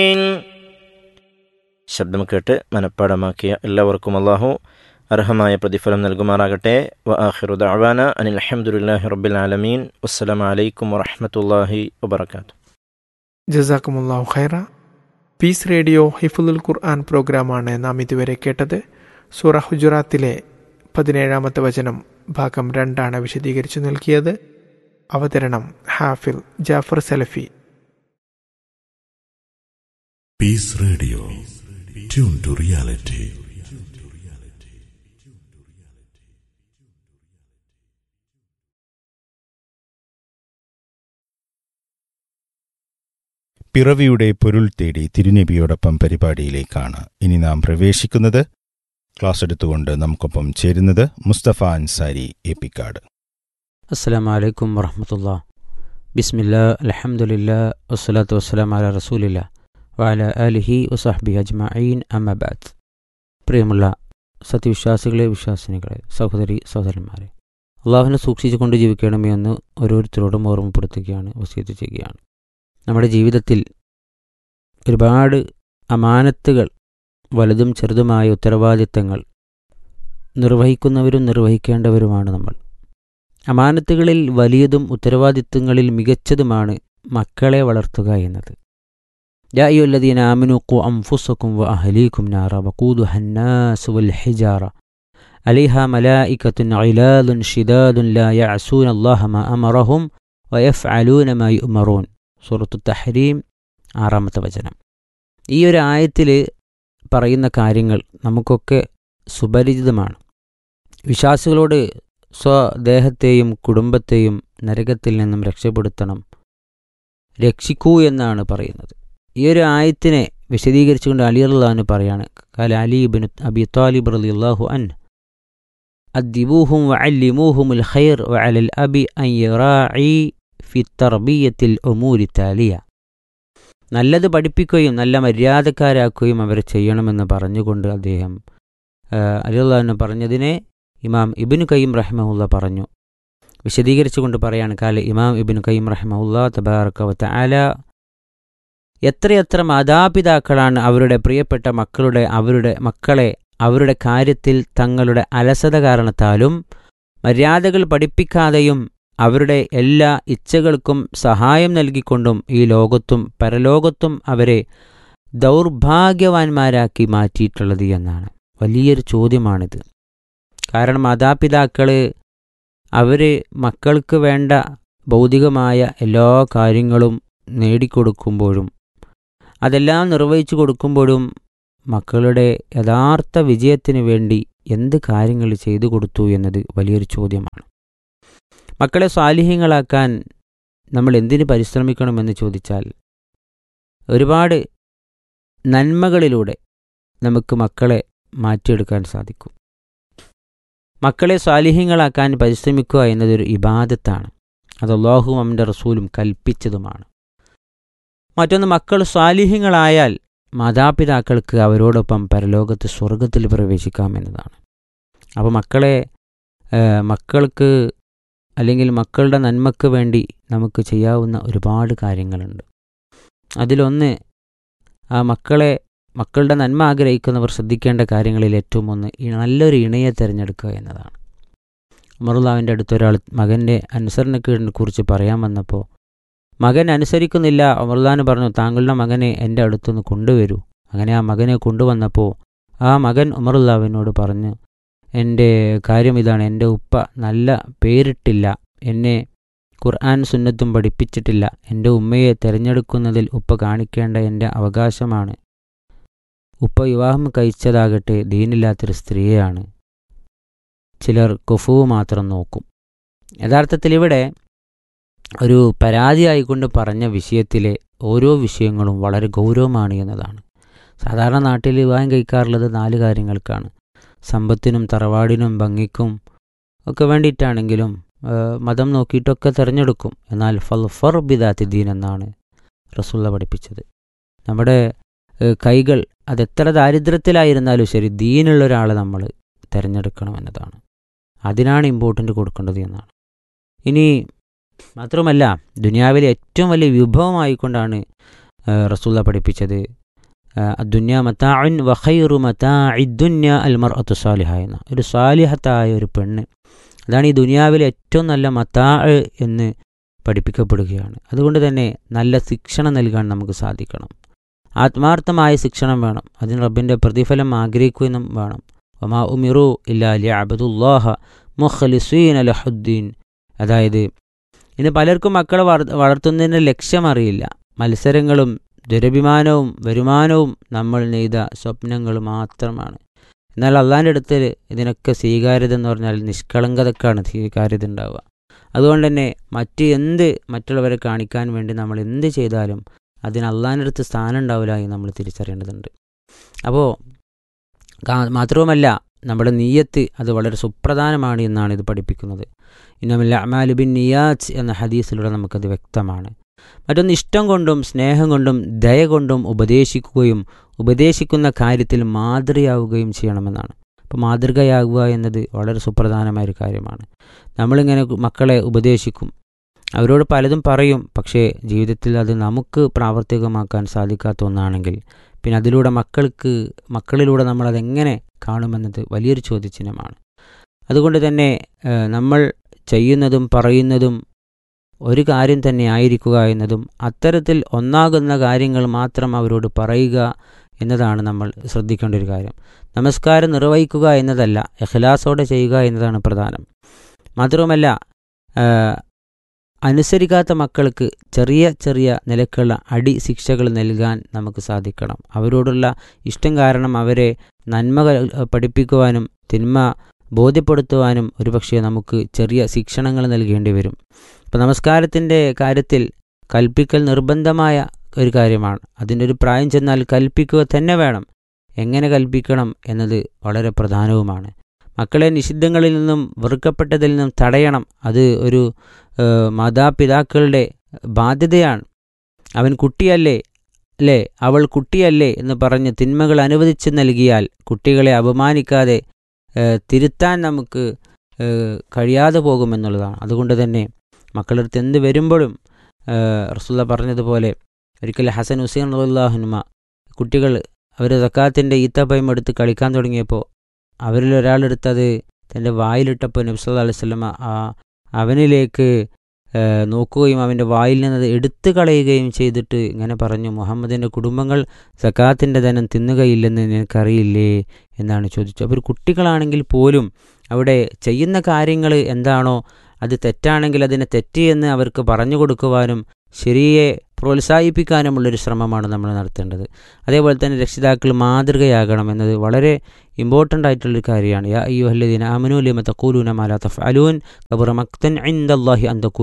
ശബ്ദം കേട്ട് മനഃപ്പാടമാക്കിയ എല്ലാവർക്കും അള്ളാഹു അർഹമായ പ്രതിഫലം നൽകുമാറാകട്ടെ വ ആഖിറു ദഅവാന അനിൽ അൽഹംദുലില്ലാഹി റബ്ബിൽ ആലമീൻ വസ്സലാമു അലൈക്കും വറഹ്മത്തുള്ളാഹി വബറകാതുഹു ജസാക്കുമുല്ലാഹു ഖൈറ പീസ് റേഡിയോ ഹിഫുൽ ഖുർആൻ പ്രോഗ്രാമാണ് നാം ഇതുവരെ കേട്ടത് സൂറ ഹുജുറാത്തിലെ പതിനേഴാമത്തെ വചനം ഭാഗം രണ്ടാണ് വിശദീകരിച്ചു നൽകിയത് അവതരണം ഹാഫിൽ ജാഫർ സലഫി Peace Radio. Tune to reality. പിറവിയുടെ പൊരുൾ തേടി തിരുനബിയോടൊപ്പം പരിപാടിയിലേക്കാണ് ഇനി നാം പ്രവേശിക്കുന്നത് ക്ലാസ് എടുത്തുകൊണ്ട് നമുക്കൊപ്പം ചേരുന്നത് മുസ്തഫ അൻസാരി എപ്പിക്കാട് അസ്സാം വലൈക്കും വറഹമത്തുള്ള ബിസ്മില്ല അലഹമുല്ല വസ്സലാത്തു വസ്സലാം അല റസൂലില്ല വാല അലിഹി വസാഹ്ബി അജ്മഈൻ അമ്മബാദ് പ്രിയമുള്ള സത്യവിശ്വാസികളെ വിശ്വാസിനികളെ സഹോദരി സഹോദരന്മാരെ അള്ളാഹുവിനെ സൂക്ഷിച്ചുകൊണ്ട് ജീവിക്കണമേ എന്ന് ഓരോരുത്തരോടും ഓർമ്മപ്പെടുത്തുകയാണ് വസീത്ത് ചെയ്യുകയാണ് നമ്മുടെ ജീവിതത്തിൽ ഒരുപാട് അമാനത്തുകൾ വലുതും ചെറുതുമായ ഉത്തരവാദിത്തങ്ങൾ നിർവഹിക്കുന്നവരും നിർവഹിക്കേണ്ടവരുമാണ് നമ്മൾ അമാനത്തുകളിൽ വലിയതും ഉത്തരവാദിത്തങ്ങളിൽ മികച്ചതുമാണ് മക്കളെ വളർത്തുക എന്നത് يا أيها الذين آمنوا قوا أنفسكم وأهليكم نارا وقودها الناس والحجارة عليها ملائكة غلاظ شداد لا يعصون الله ما أمرهم ويفعلون ما يؤمرون സൂറത്തു തഹരീം ആറാമത്തെ വചനം ഈ ഒരു ആയത്തിൽ പറയുന്ന കാര്യങ്ങൾ നമുക്കൊക്കെ സുപരിചിതമാണ് വിശ്വാസികളോട് സ്വദേഹത്തെയും കുടുംബത്തെയും നരകത്തിൽ നിന്നും രക്ഷപ്പെടുത്തണം രക്ഷിക്കൂ എന്നാണ് പറയുന്നത് ഈ ഒരു ആയത്തിനെ വിശദീകരിച്ചുകൊണ്ട് അലി അള്ളഹാന് പറയാണ് കാല അലീബിൻ അബി താലിബ് റലി അള്ളാഹു അൻ അദ്ദിബൂഹും വഅല്ലിമൂഹുമുൽ ഖൈർ വഅലൽ അബി അൻ യറാഇ ഫി തർബിയത്തിൽ ഒമൂരി താലിയ നല്ലത് പഠിപ്പിക്കുകയും നല്ല മര്യാദക്കാരാക്കുകയും അവരെ ചെയ്യണമെന്ന് പറഞ്ഞുകൊണ്ട് അദ്ദേഹം അലിള്ളഹാന് പറഞ്ഞതിനെ ഇമാം ഇബിനു കയ്യം റഹ്മുല്ല പറഞ്ഞു വിശദീകരിച്ചുകൊണ്ട് പറയാണ് കാല ഇമാം ഇബിനു കയ്യം റഹ്മുല്ല തബാർക്കവത്ത ആല എത്രയെത്ര മാതാപിതാക്കളാണ് അവരുടെ പ്രിയപ്പെട്ട മക്കളുടെ അവരുടെ മക്കളെ അവരുടെ കാര്യത്തിൽ തങ്ങളുടെ അലസത കാരണത്താലും മര്യാദകൾ പഠിപ്പിക്കാതെയും അവരുടെ എല്ലാ ഇച്ഛകൾക്കും സഹായം നൽകിക്കൊണ്ടും ഈ ലോകത്തും പരലോകത്തും അവരെ ദൗർഭാഗ്യവാന്മാരാക്കി മാറ്റിയിട്ടുള്ളത് എന്നാണ് വലിയൊരു ചോദ്യമാണിത് കാരണം മാതാപിതാക്കൾ അവർ മക്കൾക്ക് വേണ്ട ഭൗതികമായ എല്ലാ കാര്യങ്ങളും നേടിക്കൊടുക്കുമ്പോഴും അതെല്ലാം നിർവഹിച്ചു കൊടുക്കുമ്പോഴും മക്കളുടെ യഥാർത്ഥ വിജയത്തിന് വേണ്ടി എന്ത് കാര്യങ്ങൾ ചെയ്തു കൊടുത്തു എന്നത് വലിയൊരു ചോദ്യമാണ് മക്കളെ സ്വാലിഹ്യങ്ങളാക്കാൻ നമ്മൾ എന്തിനു പരിശ്രമിക്കണമെന്ന് ചോദിച്ചാൽ ഒരുപാട് നന്മകളിലൂടെ നമുക്ക് മക്കളെ മാറ്റിയെടുക്കാൻ സാധിക്കും മക്കളെ സ്വാലിഹ്യങ്ങളാക്കാൻ പരിശ്രമിക്കുക എന്നതൊരു ഇബാദത്താണ് അത് അള്ളാഹുവും അവൻ്റെ റസൂലും കൽപ്പിച്ചതുമാണ് മറ്റൊന്ന് മക്കൾ സ്വാലിഹ്യങ്ങളായാൽ മാതാപിതാക്കൾക്ക് അവരോടൊപ്പം പരലോകത്ത് സ്വർഗത്തിൽ പ്രവേശിക്കാം എന്നതാണ് അപ്പോൾ മക്കളെ മക്കൾക്ക് അല്ലെങ്കിൽ മക്കളുടെ നന്മയ്ക്ക് വേണ്ടി നമുക്ക് ചെയ്യാവുന്ന ഒരുപാട് കാര്യങ്ങളുണ്ട് അതിലൊന്ന് ആ മക്കളെ മക്കളുടെ നന്മ ആഗ്രഹിക്കുന്നവർ ശ്രദ്ധിക്കേണ്ട കാര്യങ്ങളിൽ ഏറ്റവും ഒന്ന് നല്ലൊരു ഇണയെ തിരഞ്ഞെടുക്കുക എന്നതാണ് ഉമറുല്ലാവിൻ്റെ അടുത്തൊരാൾ മകൻ്റെ അനുസരണക്കേടിനെ കുറിച്ച് പറയാൻ വന്നപ്പോൾ മകൻ അനുസരിക്കുന്നില്ല ഉമർദാന് പറഞ്ഞു താങ്കളുടെ മകനെ എൻ്റെ അടുത്തുനിന്ന് കൊണ്ടുവരൂ അങ്ങനെ ആ മകനെ കൊണ്ടുവന്നപ്പോൾ ആ മകൻ ഉമറുല്ലാവിനോട് പറഞ്ഞു എൻ്റെ കാര്യം ഇതാണ് എൻ്റെ ഉപ്പ നല്ല പേരിട്ടില്ല എന്നെ ഖുർആൻ സുന്നത്തും പഠിപ്പിച്ചിട്ടില്ല എൻ്റെ ഉമ്മയെ തിരഞ്ഞെടുക്കുന്നതിൽ ഉപ്പ കാണിക്കേണ്ട എൻ്റെ അവകാശമാണ് ഉപ്പ വിവാഹം കഴിച്ചതാകട്ടെ ദീനില്ലാത്തൊരു സ്ത്രീയാണ് ചിലർ കുഫുവ് മാത്രം നോക്കും യഥാർത്ഥത്തിൽ ഇവിടെ ഒരു പരാതിയായിക്കൊണ്ട് പറഞ്ഞ വിഷയത്തിലെ ഓരോ വിഷയങ്ങളും വളരെ ഗൗരവമാണ് എന്നതാണ് സാധാരണ നാട്ടിൽ വിവാഹം കഴിക്കാറുള്ളത് നാല് കാര്യങ്ങൾക്കാണ് സമ്പത്തിനും തറവാടിനും ഭംഗിക്കും ഒക്കെ വേണ്ടിയിട്ടാണെങ്കിലും മതം നോക്കിയിട്ടൊക്കെ തിരഞ്ഞെടുക്കും എന്നാൽ ഫൽ ഫർ ബിദാത്തി ദീൻ എന്നാണ് റസുള്ള പഠിപ്പിച്ചത് നമ്മുടെ കൈകൾ അതെത്ര ദാരിദ്ര്യത്തിലായിരുന്നാലും ശരി ദീനുള്ള ഒരാളെ നമ്മൾ തിരഞ്ഞെടുക്കണം എന്നതാണ് അതിനാണ് ഇമ്പോർട്ടൻ്റ് കൊടുക്കേണ്ടത് എന്നാണ് ഇനി മാത്രമല്ല ദുനിയാവിലെ ഏറ്റവും വലിയ വിഭവമായിക്കൊണ്ടാണ് റസൂല്ല പഠിപ്പിച്ചത് ദുന്യ മത്താഉൻ വഖൈറു മത്താഇ ദുന്യ അൽ മർഅത്തു സാലിഹ എന്ന ഒരു സാലിഹത്തായ ഒരു പെണ്ണ് അതാണ് ഈ ദുനിയാവിലെ ഏറ്റവും നല്ല മത്താ എന്ന് പഠിപ്പിക്കപ്പെടുകയാണ് അതുകൊണ്ട് തന്നെ നല്ല ശിക്ഷണം നൽകാൻ നമുക്ക് സാധിക്കണം ആത്മാർത്ഥമായ ശിക്ഷണം വേണം അതിന് റബ്ബിൻ്റെ പ്രതിഫലം ആഗ്രഹിക്കുകയും വേണം ഒമാ ഉമിറു ഇല്ലാ അബദുല്ലാഹ മുഖലിസീൻ അലഹുദ്ദീൻ അതായത് ഇന്ന് പലർക്കും മക്കളെ വളർത്തുന്നതിൻ്റെ ലക്ഷ്യം അറിയില്ല മത്സരങ്ങളും ദുരഭിമാനവും വരുമാനവും നമ്മൾ നെയ്ത സ്വപ്നങ്ങൾ മാത്രമാണ് എന്നാൽ അള്ളാൻ്റെ അടുത്ത് ഇതിനൊക്കെ സ്വീകാര്യത എന്ന് പറഞ്ഞാൽ നിഷ്കളങ്കതക്കാണ് സ്വീകാര്യത ഉണ്ടാവുക അതുകൊണ്ട് തന്നെ മറ്റ് എന്ത് മറ്റുള്ളവരെ കാണിക്കാൻ വേണ്ടി നമ്മൾ എന്ത് ചെയ്താലും അതിന് അള്ളാൻ്റെ അടുത്ത് സ്ഥാനം ഉണ്ടാവില്ല എന്ന് നമ്മൾ തിരിച്ചറിയേണ്ടതുണ്ട് അപ്പോൾ മാത്രവുമല്ല നമ്മുടെ നീയത്ത് അത് വളരെ സുപ്രധാനമാണ് എന്നാണ് ഇത് പഠിപ്പിക്കുന്നത് ഇന്നമില്ല അമാലുബിൻ നിയാസ് എന്ന ഹദീസിലൂടെ നമുക്കത് വ്യക്തമാണ് മറ്റൊന്ന് ഇഷ്ടം കൊണ്ടും സ്നേഹം കൊണ്ടും ദയ കൊണ്ടും ഉപദേശിക്കുകയും ഉപദേശിക്കുന്ന കാര്യത്തിൽ മാതൃകയാവുകയും ചെയ്യണമെന്നാണ് അപ്പോൾ മാതൃകയാകുക എന്നത് വളരെ സുപ്രധാനമായ ഒരു കാര്യമാണ് നമ്മളിങ്ങനെ മക്കളെ ഉപദേശിക്കും അവരോട് പലതും പറയും പക്ഷേ ജീവിതത്തിൽ അത് നമുക്ക് പ്രാവർത്തികമാക്കാൻ സാധിക്കാത്ത ഒന്നാണെങ്കിൽ പിന്നെ അതിലൂടെ മക്കൾക്ക് മക്കളിലൂടെ നമ്മളതെങ്ങനെ കാണുമെന്നത് വലിയൊരു ചോദ്യചിഹ്നമാണ് അതുകൊണ്ട് തന്നെ നമ്മൾ ചെയ്യുന്നതും പറയുന്നതും ഒരു കാര്യം തന്നെ ആയിരിക്കുക എന്നതും അത്തരത്തിൽ ഒന്നാകുന്ന കാര്യങ്ങൾ മാത്രം അവരോട് പറയുക എന്നതാണ് നമ്മൾ ശ്രദ്ധിക്കേണ്ട ഒരു കാര്യം നമസ്കാരം നിർവഹിക്കുക എന്നതല്ല എഖ്ലാസോടെ ചെയ്യുക എന്നതാണ് പ്രധാനം മാത്രവുമല്ല അനുസരിക്കാത്ത മക്കൾക്ക് ചെറിയ ചെറിയ നിലക്കുള്ള അടി ശിക്ഷകൾ നൽകാൻ നമുക്ക് സാധിക്കണം അവരോടുള്ള ഇഷ്ടം കാരണം അവരെ നന്മ പഠിപ്പിക്കുവാനും തിന്മ ബോധ്യപ്പെടുത്തുവാനും ഒരുപക്ഷെ നമുക്ക് ചെറിയ ശിക്ഷണങ്ങൾ നൽകേണ്ടി വരും ഇപ്പോൾ നമസ്കാരത്തിൻ്റെ കാര്യത്തിൽ കൽപ്പിക്കൽ നിർബന്ധമായ ഒരു കാര്യമാണ് അതിൻ്റെ ഒരു പ്രായം ചെന്നാൽ കൽപ്പിക്കുക തന്നെ വേണം എങ്ങനെ കൽപ്പിക്കണം എന്നത് വളരെ പ്രധാനവുമാണ് മക്കളെ നിഷിദ്ധങ്ങളിൽ നിന്നും വെറുക്കപ്പെട്ടതിൽ നിന്നും തടയണം അത് ഒരു മാതാപിതാക്കളുടെ ബാധ്യതയാണ് അവൻ കുട്ടിയല്ലേ അല്ലേ അവൾ കുട്ടിയല്ലേ എന്ന് പറഞ്ഞ് തിന്മകൾ അനുവദിച്ച് നൽകിയാൽ കുട്ടികളെ അപമാനിക്കാതെ തിരുത്താൻ നമുക്ക് കഴിയാതെ പോകുമെന്നുള്ളതാണ് അതുകൊണ്ട് തന്നെ മക്കളടുത്ത് എന്ത് വരുമ്പോഴും റസുല്ല പറഞ്ഞതുപോലെ ഒരിക്കൽ ഹസൻ ഹുസൈൻ അള്ളാഹുനുമ കുട്ടികൾ അവർ സക്കാത്തിൻ്റെ ഈത്തപ്പയം എടുത്ത് കളിക്കാൻ തുടങ്ങിയപ്പോൾ അവരിൽ ഒരാളെടുത്തത് തൻ്റെ വായിലിട്ടപ്പോൾ നബ്സല്ലാ അലൈഹി സ്വലമ ആ അവനിലേക്ക് നോക്കുകയും അവൻ്റെ വായിൽ നിന്നത് എടുത്തു കളയുകയും ചെയ്തിട്ട് ഇങ്ങനെ പറഞ്ഞു മുഹമ്മദിൻ്റെ കുടുംബങ്ങൾ സക്കാത്തിൻ്റെ ധനം തിന്നുകയില്ലെന്ന് നിനക്കറിയില്ലേ എന്നാണ് ചോദിച്ചത് അവർ കുട്ടികളാണെങ്കിൽ പോലും അവിടെ ചെയ്യുന്ന കാര്യങ്ങൾ എന്താണോ അത് തെറ്റാണെങ്കിൽ അതിനെ തെറ്റ് എന്ന് അവർക്ക് പറഞ്ഞു കൊടുക്കുവാനും ശരിയെ പ്രോത്സാഹിപ്പിക്കാനുമുള്ളൊരു ശ്രമമാണ് നമ്മൾ നടത്തേണ്ടത് അതേപോലെ തന്നെ രക്ഷിതാക്കൾ മാതൃകയാകണം എന്നത് വളരെ ഇമ്പോർട്ടൻ്റ് ആയിട്ടുള്ളൊരു കാര്യമാണ് യാ അയ്യോ അല്ലദീന അമനു ലിമ തഖൂലൂന മാ ലാ തഫ്അലൂൻ കബറ മക്തൻ ഇൻദല്ലാഹി അൻ